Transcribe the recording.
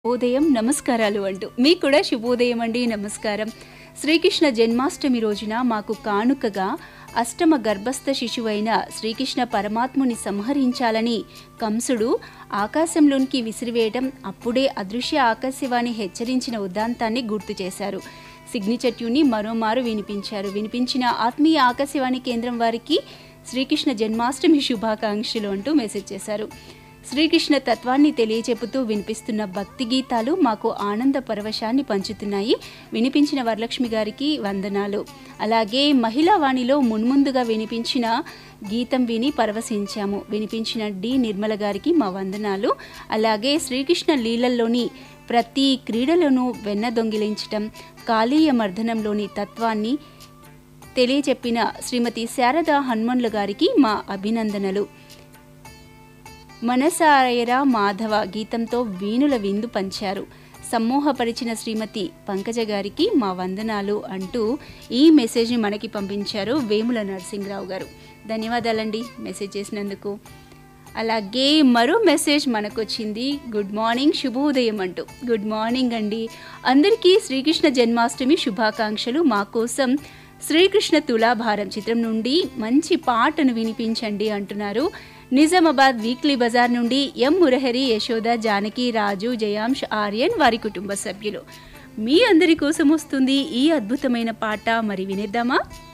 శుభోదయం నమస్కారాలు అంటూ మీకు కూడా శుభోదయం అండి నమస్కారం శ్రీకృష్ణ జన్మాష్టమి రోజున మాకు కానుకగా అష్టమ గర్భస్థ శిశువైన శ్రీకృష్ణ పరమాత్ముని సంహరించాలని కంసుడు ఆకాశంలోనికి విసిరివేయడం అప్పుడే అదృశ్య ఆకాశవాణి హెచ్చరించిన ఉదాంతాన్ని గుర్తు చేశారు సిగ్నేచర్ ట్యూన్ని మరోమారు వినిపించారు వినిపించిన ఆత్మీయ ఆకాశవాణి కేంద్రం వారికి శ్రీకృష్ణ జన్మాష్టమి శుభాకాంక్షలు అంటూ మెసేజ్ చేశారు శ్రీకృష్ణ తత్వాన్ని తెలియచెప్పుతూ వినిపిస్తున్న భక్తి గీతాలు మాకు ఆనంద పరవశాన్ని పంచుతున్నాయి వినిపించిన వరలక్ష్మి గారికి వందనాలు అలాగే మహిళా వాణిలో మున్ముందుగా వినిపించిన గీతం విని పరవశించాము వినిపించిన డి నిర్మల గారికి మా వందనాలు అలాగే శ్రీకృష్ణ లీలల్లోని ప్రతి క్రీడలోనూ వెన్న దొంగిలించటం కాళీయ మర్దనంలోని తత్వాన్ని తెలియచెప్పిన శ్రీమతి శారద హనుమన్ల గారికి మా అభినందనలు మనసాయరా మాధవ గీతంతో వీణుల విందు పంచారు సమ్మోహపరిచిన శ్రీమతి పంకజ గారికి మా వందనాలు అంటూ ఈ మెసేజ్ని మనకి పంపించారు వేముల నరసింహరావు గారు ధన్యవాదాలండి మెసేజ్ చేసినందుకు అలాగే మరో మెసేజ్ మనకు వచ్చింది గుడ్ మార్నింగ్ శుభోదయం అంటూ గుడ్ మార్నింగ్ అండి అందరికీ శ్రీకృష్ణ జన్మాష్టమి శుభాకాంక్షలు మా కోసం శ్రీకృష్ణ తులాభారం చిత్రం నుండి మంచి పాటను వినిపించండి అంటున్నారు నిజామాబాద్ వీక్లీ బజార్ నుండి ఎం మురహరి యశోద జానకి రాజు జయాంష్ ఆర్యన్ వారి కుటుంబ సభ్యులు మీ అందరి కోసం వస్తుంది ఈ అద్భుతమైన పాట మరి వినేద్దామా